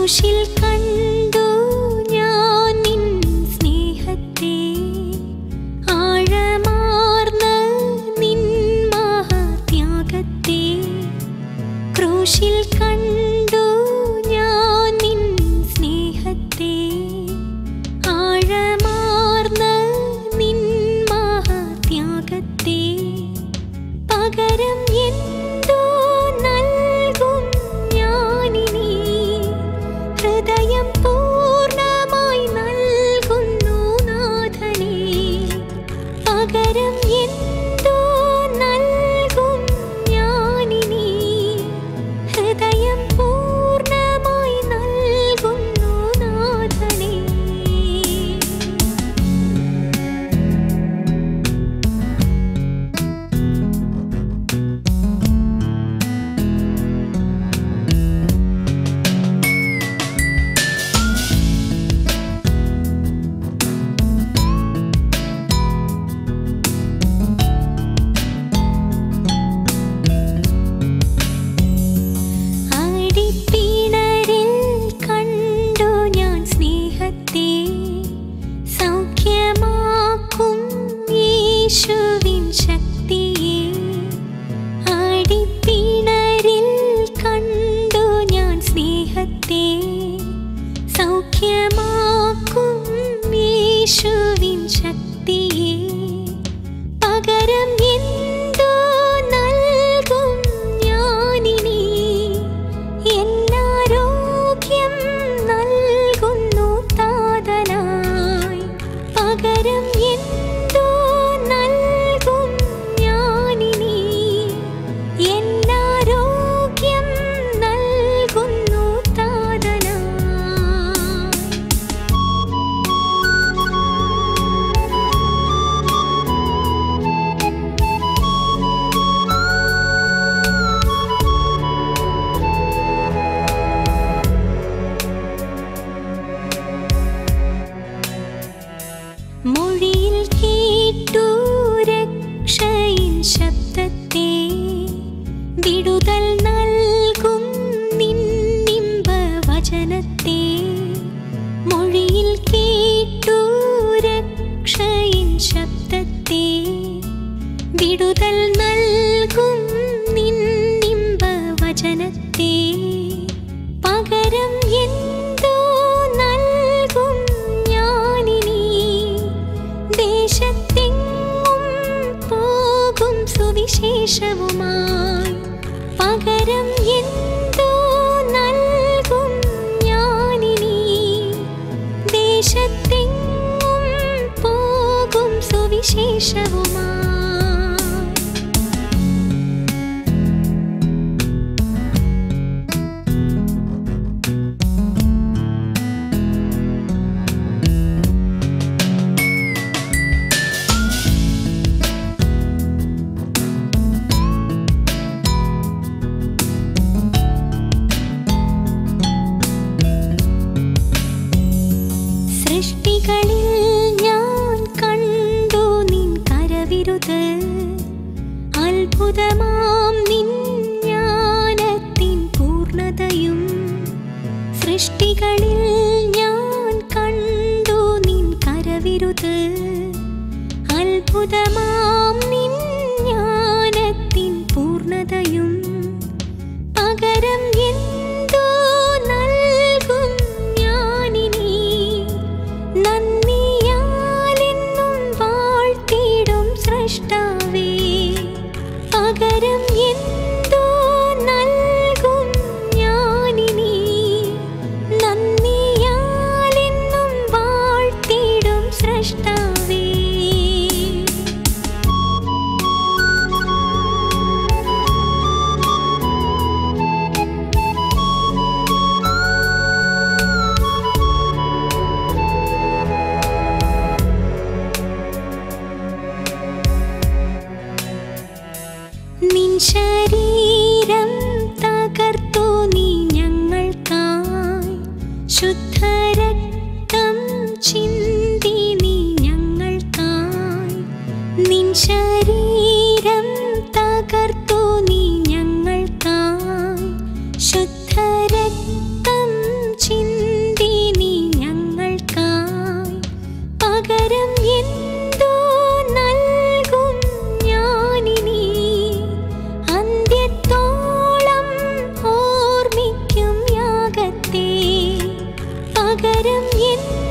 ക്രൂശിൽ കണ്ടു ഞാൻ നിൻ സ്നേഹത്തെ ആഴമാർന്ന നിൻ മഹാത്യാഗത്തെ ക്രൂശിൽ കണ്ടു ഞാൻ നിൻ സ്നേഹത്തെ ആഴമാർന്ന നിൻ മഹാത്യാഗത്തെ പകരം എന്തോ നൽകും ഞാനിനി ഹൃദയം പൂർണ്ണമായി നൽകുന്നു നാഥനേ പകരം എന്തോ നൽകും ഞാനിനി ഹൃദയം പൂർണ്ണമായി നൽകുന്നു നാഥനേ അടിപ്പിണരിൽ കണ്ടു ഞാൻ സ്നേഹത്തെ സൗഖ്യമാക്കും യേശുവിൻ ശക്തിയെ അടിപ്പിണരിൽ കണ്ടു ഞാൻ സ്നേഹത്തെ സൗഖ്യമാക്കും യേശുവിൻ ശക്തിയെ പകരം എന്തോ നൽകും ഞാനിനി എന്നാരോഗ്യം നൽകുന്നു താതനായി പകരം എന്തോ നൽകും ഞാനിനി എന്നാരോഗ്യം നൽകുന്നു താതനായി മൊഴിയിൽ കേട്ടു രക്ഷയിൻ ശബ്ദത്തെ വിടുതൽ നൽകും നിന്നിമ്പ വചനത്തെ മൊഴിയിൽ കേട്ടു രക്ഷയിൻ ശബ്ദത്തെ വിടുതൽ നൽകും നിന്നിമ്പ വചനത്തെ പകരം എന്തോ നൽകും ഞാനിനി ദേശത്തെങ്ങും പോകും സുവിശേഷവുമായി പകരം എന്തോ നൽകും ഞാനിനി ദേശത്തെങ്ങും പോകും സുവിശേഷവുമായി സൃഷ്ടികളിൽ ഞാൻ കണ്ടു നിൻ കരവിരുത് അത്ഭുതമാം നിൻ ജ്ഞാനത്തിൻ പൂർണ്ണതയും സൃഷ്ടികളിൽ ഞാൻ കണ്ടു നിൻ കരവിരുത് അത്ഭുതമാം നിൻ ജ്ഞാനത്തിൻ പൂർണ്ണതയും പകരം എന്തോ നൽകും ഞാനിനി നന്ദിയാലെന്നും വാഴ്ത്തിടും സൃഷ്ടാവേ പകരം എന്തോ നൽകും ഞാനിനി നന്ദിയാലെന്നും വാഴ്ത്തിടും സൃഷ്ടാവേ നിൻ ശരീരം തകർത്തു നീ ഞങ്ങൾക്കായി ശുദ്ധരക്തം ചിന്തി നീ ഞങ്ങൾക്കായി നിൻ ശരീരം തകർത്തു നീ ഞങ്ങൾക്കായി ശുദ്ധരക്തം ചിന്തി പകരം എൻ